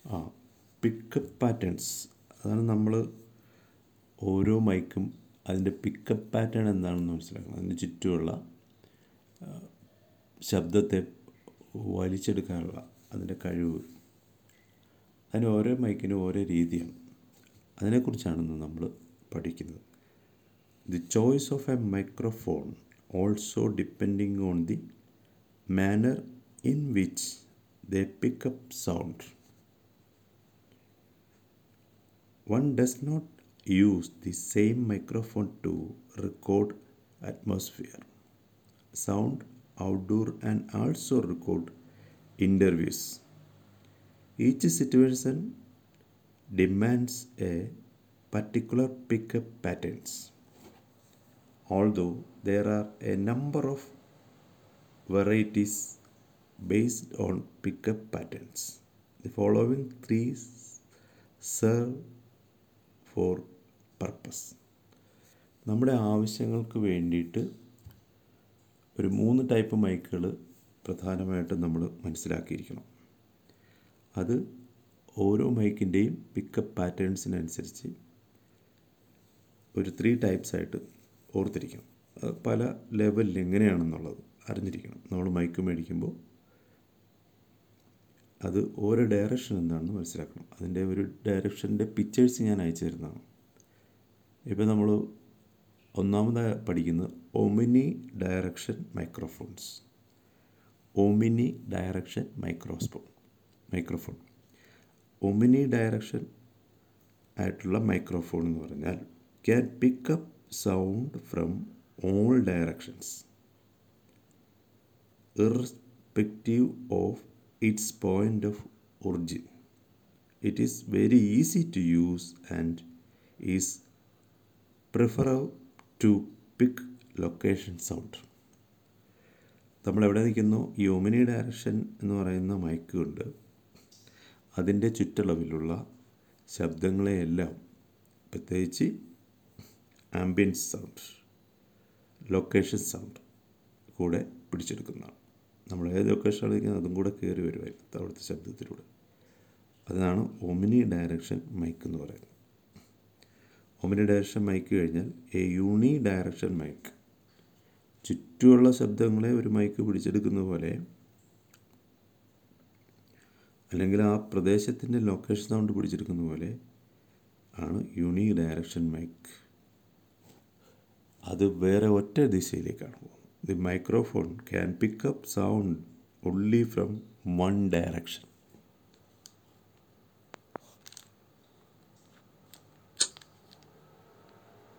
ആ pickup patterns അതാണ് നമ്മൾ ഓരോ മൈക്കും അതിൻ്റെ പിക്കപ്പ് പാറ്റേൺ എന്താണെന്ന് മനസ്സിലാക്കണം അതിന് ചുറ്റുമുള്ള ആ, ശബ്ദത്തെ വലിച്ചെടുക്കാനുള്ള അതിൻ്റെ കഴിവ് അതിന് ഓരോ മൈക്കിനും ഓരോ രീതിയാണ് അതിനെക്കുറിച്ചാണ് ഇന്ന് നമ്മൾ പഠിക്കുന്നത് the choice of a microphone also depending on the manner in which the pick up sound One does not use the same microphone to record atmosphere, sound outdoor, and also record interviews. Each situation demands a particular pickup patterns. Although there are a number of varieties based on pickup patterns, the following three serve for purpose നമ്മുടെ ആവശ്യങ്ങൾക്ക് വേണ്ടിയിട്ട് ഒരു മൂന്ന് type മൈക്കുകൾ പ്രധാനമായിട്ടും നമ്മൾ മനസ്സിലാക്കിയിരിക്കണം അത് ഓരോ മൈക്കിൻ്റെയും പിക്കപ്പ് പാറ്റേൺസിനനുസരിച്ച് ഒരു ത്രീ ടൈപ്സ് ആയിട്ട് ഓർത്തിരിക്കണം അത് പല ലെവലിൽ എങ്ങനെയാണെന്നുള്ളത് അറിഞ്ഞിരിക്കണം നമ്മൾ മൈക്ക് മേടിക്കുമ്പോൾ അത് ഓരോ ഡയറക്ഷൻ എന്താണെന്ന് മനസ്സിലാക്കണം അതിൻ്റെ ഒരു ഡയറക്ഷൻ്റെ പിക്ചേഴ്സ് ഞാൻ അയച്ചു തരുന്നതാണ് ഇപ്പോൾ നമ്മൾ ഒന്നാമതായി പഠിക്കുന്നത് omni direction microphones omni direction microphone microphone omni direction ആയിട്ടുള്ള മൈക്രോഫോൺ എന്ന് പറഞ്ഞാൽ can pick up sound from all directions irrespective of its point of origin. It is very easy to use and is preferable to pick location sound. നമ്മൾ എവിടെ നിൽക്കുന്നു ഈ Omni direction എന്ന് പറയുന്ന mic കൊണ്ട് അതിൻ്റെ ചുറ്റളവിലുള്ള ശബ്ദങ്ങളെയെല്ലാം പ്രത്യേകിച്ച് ആംബിയൻസ് സൗണ്ട് ലൊക്കേഷൻ സൗണ്ട് കൂടെ പിടിച്ചെടുക്കുന്നതാണ് നമ്മൾ ഏത് ലൊക്കേഷനിൽ നിൽക്കുന്നത് അതും കൂടെ കയറി വരുമായിരുന്നു അവിടുത്തെ ശബ്ദത്തിലൂടെ അതാണ് ഒമിനി ഡയറക്ഷൻ മൈക്ക് എന്ന് പറയുന്നത് ഒമിനി ഡയറക്ഷൻ മൈക്ക് കഴിഞ്ഞാൽ എ യൂണി ഡയറക്ഷൻ മൈക്ക് ചുറ്റുമുള്ള ശബ്ദങ്ങളെ ഒരു മൈക്ക് പിടിച്ചെടുക്കുന്ന പോലെ അല്ലെങ്കിൽ ആ പ്രദേശത്തിൻ്റെ ലൊക്കേഷൻ സൗണ്ട് പിടിച്ചെടുക്കുന്ന പോലെ ആണ് യൂണി ഡയറക്ഷൻ മൈക്ക് അത് വേറെ ഒറ്റ ദിശയിലേക്കാണ് പോകുന്നത് the microphone can pick up sound only from one direction